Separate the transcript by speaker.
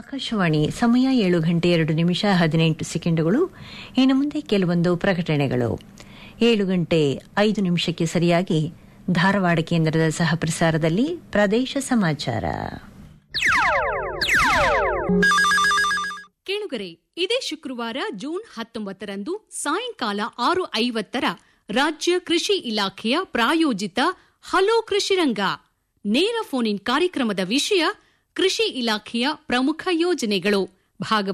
Speaker 1: ಆಕಾಶವಾಣಿ ಸಮಯ ಏಳು ಗಂಟೆ ಎರಡು ನಿಮಿಷ ಹದಿನೆಂಟು ಸೆಕೆಂಡುಗಳು ಇನ್ನು ಮುಂದೆ ಕೆಲವೊಂದು ಪ್ರಕಟಣೆಗಳು ಏಳು ಗಂಟೆ ಐದು ನಿಮಿಷಕ್ಕೆ ಸರಿಯಾಗಿ ಧಾರವಾಡ ಕೇಂದ್ರದ ಸಹ ಪ್ರಸಾರದಲ್ಲಿ ಪ್ರದೇಶ ಸಮಾಚಾರ
Speaker 2: ಕೇಳುಗರೆ ಇದೇ ಶುಕ್ರವಾರ ಜೂನ್ ಹತ್ತೊಂಬತ್ತರಂದು ಸಾಯಂಕಾಲ ಆರು ಐವತ್ತರ ರಾಜ್ಯ ಕೃಷಿ ಇಲಾಖೆಯ ಪ್ರಾಯೋಜಿತ ಹಲೋ ಕೃಷಿರಂಗ ನೇರ ಫೋನ್ ಇನ್ ಕಾರ್ಯಕ್ರಮದ ವಿಷಯ ಕೃಷಿ ಇಲಾಖೆಯ ಪ್ರಮುಖ ಯೋಜನೆಗಳು ಭಾಗವಹಿಸಿ